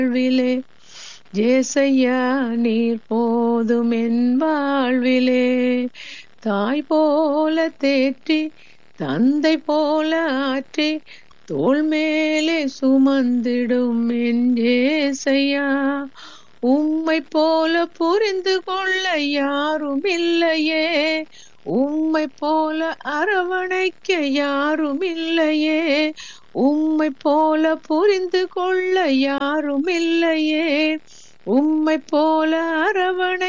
வாழ்விலே ஜேசையா நீர் போதும் என் வாழ்விலே தாய் போல தேற்றி தந்தை போல ஆற்றி தோள் மேலே சுமந்திடும் என் ஜேசையா உம்மை போல புரிந்து கொள்ள யாரும் இல்லையே உம்மை போல அரவணைக்க யாரும் இல்லையே உம்மை போல புரிந்து கொள்ள யாரும் இல்லையே உம்மை போல அரவணை